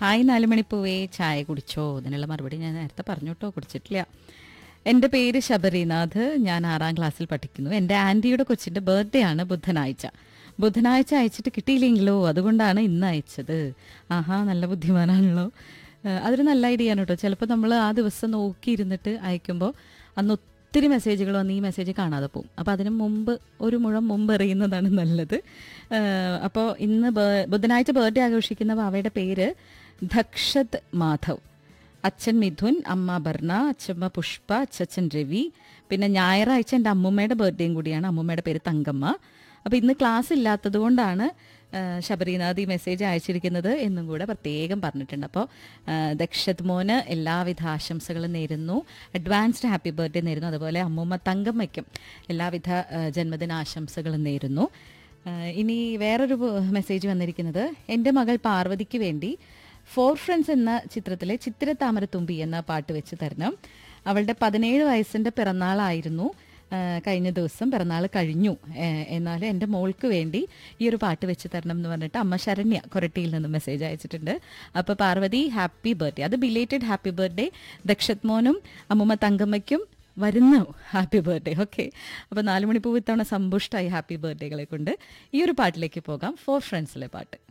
hi നാലുമണിപ്പൂവേ ചായ കുടിച്ചോ ഇതിനുള്ള മറുപടി ഞാൻ നേരത്തെ പറഞ്ഞു കേട്ടോ കുടിച്ചിട്ടില്ല എൻ്റെ പേര് ശബരിനാഥ് ഞാൻ ആറാം ക്ലാസ്സിൽ പഠിക്കുന്നു എൻ്റെ ആൻറ്റിയുടെ കൊച്ചിൻ്റെ ബർത്ത്ഡേ ആണ് ബുധനാഴ്ച ബുധനാഴ്ച അയച്ചിട്ട് കിട്ടിയില്ലെങ്കിലോ അതുകൊണ്ടാണ് ഇന്ന് അയച്ചത് ആഹാ നല്ല ബുദ്ധിമാനാണല്ലോ ഏഹ് അതൊരു നല്ല ഐഡിയ ആണ് കേട്ടോ ചിലപ്പോൾ നമ്മൾ ആ ദിവസം നോക്കിയിരുന്നിട്ട് അയക്കുമ്പോൾ അന്ന് ഒത്തിരി മെസ്സേജുകൾ വന്ന് ഈ മെസ്സേജ് കാണാതെ പോകും അപ്പോൾ അതിന് മുമ്പ് ഒരു മുഴം മുമ്പ് എറിയുന്നതാണ് നല്ലത് അപ്പോൾ ഇന്ന് ബേ- ബുധനാഴ്ച ബർത്ത്ഡേ ആഘോഷിക്കുന്ന വാവയുടെ പേര് ധക്ഷത് മാധവ് അച്ഛൻ മിഥുൻ അമ്മ ബർണ അച്ഛമ്മ പുഷ്പ അച്ഛൻ രവി പിന്നെ ഞായറാഴ്ച എൻ്റെ അമ്മൂമ്മയുടെ ബർത്ത്ഡേയും കൂടിയാണ് അമ്മൂമ്മയുടെ പേര് തങ്കമ്മ അപ്പോൾ ഇന്ന് ക്ലാസ് ഇല്ലാത്തത് കൊണ്ടാണ് ആ, ശബരിനാഥ് ഈ മെസ്സേജ് അയച്ചിരിക്കുന്നത് എന്നും കൂടെ പ്രത്യേകം പറഞ്ഞിട്ടുണ്ട് അപ്പോൾ ദക്ഷത് മോന് എല്ലാവിധ ആശംസകളും നേരുന്നു അഡ്വാൻസ്ഡ് ഹാപ്പി ബർത്ത്ഡേ നേരുന്നു അതുപോലെ അമ്മൂമ്മ തങ്കമ്മയ്ക്കും എല്ലാവിധ ആ, ജന്മദിനാശംസകളും നേരുന്നു ആ, ഇനി വേറൊരു മെസ്സേജ് വന്നിരിക്കുന്നത് എൻ്റെ മകൾ പാർവതിക്ക് വേണ്ടി ഫോർ ഫ്രണ്ട്സ് എന്ന ചിത്രത്തിലെ ചിത്തിര താമരത്തുമ്പി എന്ന പാട്ട് വെച്ച് തരണം അവളുടെ പതിനേഴ് വയസ്സിൻ്റെ പിറന്നാളായിരുന്നു ആ, കഴിഞ്ഞ ദിവസം പിറന്നാൾ കഴിഞ്ഞു ഏ, എന്നാൽ എൻ്റെ മോൾക്ക് വേണ്ടി ഈ ഒരു പാട്ട് വെച്ച് തരണം എന്ന് പറഞ്ഞിട്ട് അമ്മ ശരണ്യ കൊരട്ടിയിൽ നിന്ന് മെസ്സേജ് അയച്ചിട്ടുണ്ട് അപ്പോൾ പാർവതി ഹാപ്പി ബർത്ത്ഡേ അത് ബിലേറ്റഡ് ഹാപ്പി ബർത്ത്ഡേ ദക്ഷത് മോനും അമ്മുമ്മ തങ്കമ്മയ്ക്കും വരുന്നു ഹാപ്പി ബർത്ത്ഡേ ഓക്കെ അപ്പോൾ നാല് മണിപ്പൂ ഇത്തവണ സമ്പുഷ്ടായി ഹാപ്പി ബർത്ത്ഡേകളെ കൊണ്ട് ഈ ഒരു പാട്ടിലേക്ക് പോകാം ഫോർ ഫ്രണ്ട്സിലെ പാട്ട്